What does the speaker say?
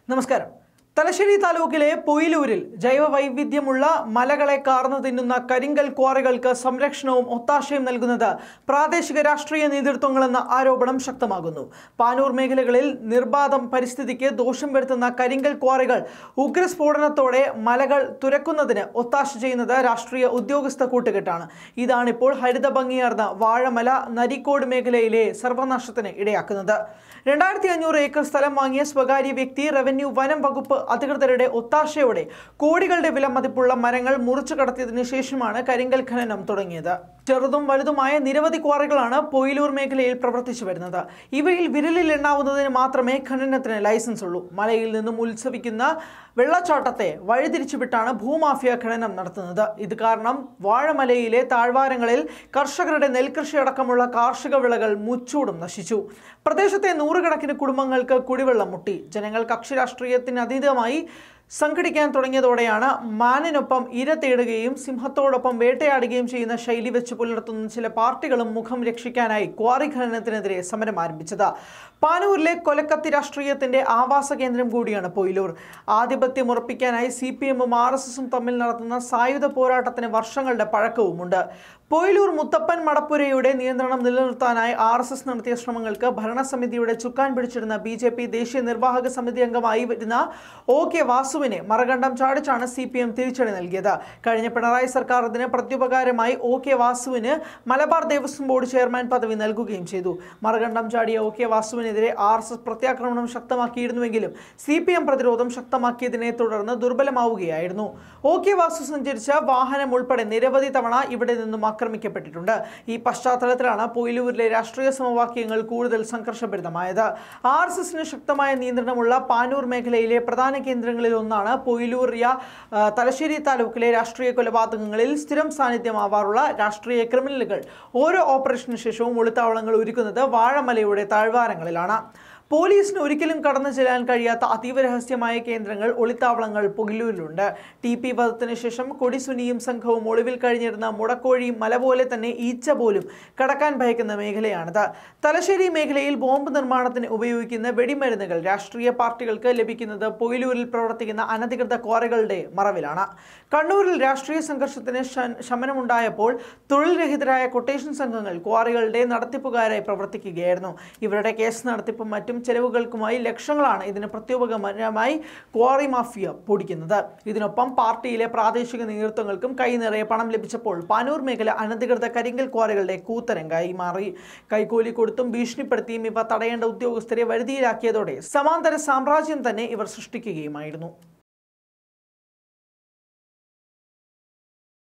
നമസ്കാരം തലശ്ശേരി താലൂക്കിലെ പൊയിലൂരിൽ ജൈവ വൈവിധ്യമുള്ള മലകളെ കാർന്നു തിന്നുന്ന കരിങ്കൽ ക്വാറികൾക്ക് സംരക്ഷണവും ഒത്താശയും നൽകുന്നത് പ്രാദേശിക രാഷ്ട്രീയ നേതൃത്വങ്ങളെന്ന ആരോപണം ശക്തമാകുന്നു പാനൂർ മേഖലകളിൽ നിർബാധം പരിസ്ഥിതിക്ക് ദോഷം വരുത്തുന്ന കരിങ്കൽ ക്വാറികൾ ഉഗ്രസ്ഫോടനത്തോടെ മലകൾ തുരക്കുന്നതിന് ഒത്താശ ചെയ്യുന്നത് രാഷ്ട്രീയ ഉദ്യോഗസ്ഥ കൂട്ടുകെട്ടാണ് ഇതാണിപ്പോൾ ഹരിത ഭംഗിയാർന്ന വാഴമല നരിക്കോട് മേഖലയിലെ സർവനാശത്തിന് ഇടയാക്കുന്നത് രണ്ടായിരത്തി അഞ്ഞൂറ് ഏക്കർ സ്ഥലം വാങ്ങിയ സ്വകാര്യ വ്യക്തി റവന്യൂ വനം വകുപ്പ് അധികൃതരുടെ ഒത്താശയോടെ കോടികളുടെ വില മതിപ്പുള്ള മരങ്ങൾ മുറിച്ചു കടത്തിയതിനു ശേഷമാണ് കരിങ്കൽ ഖനനം തുടങ്ങിയത് ചെറുതും വലുതുമായ നിരവധി ക്വാറികളാണ് പൊയിലൂർ മേഖലയിൽ പ്രവർത്തിച്ചു വരുന്നത് ഇവയിൽ വിരലിൽ എണ്ണാവുന്നതിന് മാത്രമേ ഖനനത്തിന് ലൈസൻസ് ഉള്ളൂ മലയിൽ നിന്നും ഉത്സവിക്കുന്ന വെള്ളച്ചാട്ടത്തെ വഴിതിരിച്ചുവിട്ടാണ് ഭൂമാഫിയ ഖനനം നടത്തുന്നത് ഇത് കാരണം വാഴമലയിലെ താഴ്വാരങ്ങളിൽ കർഷകരുടെ നെൽകൃഷി അടക്കമുള്ള കാർഷിക വിളകൾ മുച്ചൂടും നശിച്ചു പ്രദേശത്തെ നൂറുകണക്കിന് കുടുംബങ്ങൾക്ക് കുടിവെള്ളം മുട്ടി ജനങ്ങൾ കക്ഷി രാഷ്ട്രീയത്തിന് അതീതമായി സംഘടിക്കാൻ തുടങ്ങിയതോടെയാണ് മാനിനൊപ്പം ഇര തേടുകയും സിംഹത്തോടൊപ്പം വേട്ടയാടുകയും ചെയ്യുന്ന ശൈലി വെച്ച് പുലർത്തുന്ന ചില പാർട്ടികളും മുഖം രക്ഷിക്കാനായി ക്വാറി ഖനനത്തിനെതിരെ സമരം ആരംഭിച്ചത് പാനൂരിലെ കൊലക്കത്തി രാഷ്ട്രീയത്തിന്റെ ആവാസ കേന്ദ്രം കൂടിയാണ് പൊയിലൂർ ആധിപത്യം ഉറപ്പിക്കാനായി സി പി എമ്മും ആർ എസ് എസും തമ്മിൽ നടത്തുന്ന സായുധ പോരാട്ടത്തിന് വർഷങ്ങളുടെ പഴക്കവുമുണ്ട് പൊയിലൂർ മുത്തപ്പൻ മടപ്പുരയുടെ നിയന്ത്രണം നിലനിർത്താനായി ആർ എസ് എസ് നടത്തിയ ശ്രമങ്ങൾക്ക് ഭരണസമിതിയുടെ ചുക്കാൻ പിടിച്ചിരുന്ന ബി ജെ പി ദേശീയ നിർവാഹക സമിതി അംഗമായി വരുന്ന ഒ കെ വാസുവിനെ മറകണ്ഠം ചാടിച്ചാണ് സി പി എം തിരിച്ചടി നൽകിയത് കഴിഞ്ഞ പിണറായി സർക്കാരിന് പ്രത്യുപകാരമായി ഒ കെ വാസുവിന് മലബാർ ദേവസ്വം ബോർഡ് ചെയർമാൻ പദവി നൽകുകയും ചെയ്തു മറകണ്ഠം ചാടിയ ഒ കെ വാസുവിനെതിരെ ആർ എസ് എസ് പ്രത്യാക്രമണം ശക്തമാക്കിയിരുന്നുവെങ്കിലും സി പി എം പ്രതിരോധം ശക്തമാക്കിയതിനെ തുടർന്ന് ദുർബലമാവുകയായിരുന്നു ഒ കെ വാസു സഞ്ചരിച്ച വാഹനം ഉൾപ്പെടെ നിരവധി തവണ ഇവിടെ നിന്നും ആക്രമിക്കപ്പെട്ടിട്ടുണ്ട് ഈ പശ്ചാത്തലത്തിലാണ് പൊയിലൂരിലെ രാഷ്ട്രീയ സമവാക്യങ്ങൾ കൂടുതൽ സംഘർഷഭരിതമായത് ആർ എസ് എസിന് ശക്തമായ നിയന്ത്രണമുള്ള പാനൂർ മേഖലയിലെ പ്രധാന കേന്ദ്രങ്ങളിൽ ഒന്നാണ് പൊയിലൂറിയ ആ, തലശ്ശേരി താലൂക്കിലെ രാഷ്ട്രീയ കൊലപാതകങ്ങളിൽ സ്ഥിരം സാന്നിധ്യമാവാറുള്ള രാഷ്ട്രീയ ക്രിമിനലുകൾ ഓരോ ഓപ്പറേഷന് ശേഷവും ഒളിത്താവളങ്ങൾ ഒരുക്കുന്നത് വാഴമലയുടെ താഴ്വാരങ്ങളിലാണ് പോലീസിന് ഒരിക്കലും കടന്നു ചെല്ലാൻ കഴിയാത്ത അതീവ രഹസ്യമായ കേന്ദ്രങ്ങൾ ഒളിത്താവളങ്ങൾ പുകിലൂരിലുണ്ട് ടി പി വധത്തിന് ശേഷം കൊടിസുനിയും സംഘവും ഒളിവിൽ കഴിഞ്ഞിരുന്ന മുടക്കോഴി മല പോലെ തന്നെ ഈച്ച പോലും കടക്കാൻ ഭയക്കുന്ന മേഖലയാണിത് തലശ്ശേരി മേഖലയിൽ ബോംബ് നിർമ്മാണത്തിന് ഉപയോഗിക്കുന്ന വെടിമരുന്നുകൾ രാഷ്ട്രീയ പാർട്ടികൾക്ക് ലഭിക്കുന്നത് പൊയിലൂരിൽ പ്രവർത്തിക്കുന്ന അനധികൃത ക്വാറികളുടെ മറവിലാണ് കണ്ണൂരിൽ രാഷ്ട്രീയ സംഘർഷത്തിന് ശ- ശമനമുണ്ടായപ്പോൾ തൊഴിൽ രഹിതരായ കൊട്ടേഷൻ സംഘങ്ങൾ ക്വാറികളുടെ നടത്തിപ്പുകാരായി പ്രവർത്തിക്കുകയായിരുന്നു ഇവരുടെ കേസ് നടത്തിപ്പും മറ്റും ചെലവുകൾക്കുമായി ലക്ഷങ്ങളാണ് ഇതിന് പ്രത്യുപകരമായി ക്വാറി മാഫിയ പൊടിക്കുന്നത് ഇതിനൊപ്പം പാർട്ടിയിലെ പ്രാദേശിക നേതൃത്വങ്ങൾക്കും കൈ നിറയെ പണം ലഭിച്ചപ്പോൾ പാനൂർ മേഖല അനധികൃത കരിങ്കൽ ക്വാറികളുടെ കൂത്തരങ്കായി മാറി കൈക്കൂലി കൊടുത്തും ഭീഷണിപ്പെടുത്തിയും ഇവ തടയേണ്ട ഉദ്യോഗസ്ഥരെ വരുതിയിലാക്കിയതോടെ സമാന്തര സാമ്രാജ്യം തന്നെ ഇവർ സൃഷ്ടിക്കുകയുമായിരുന്നു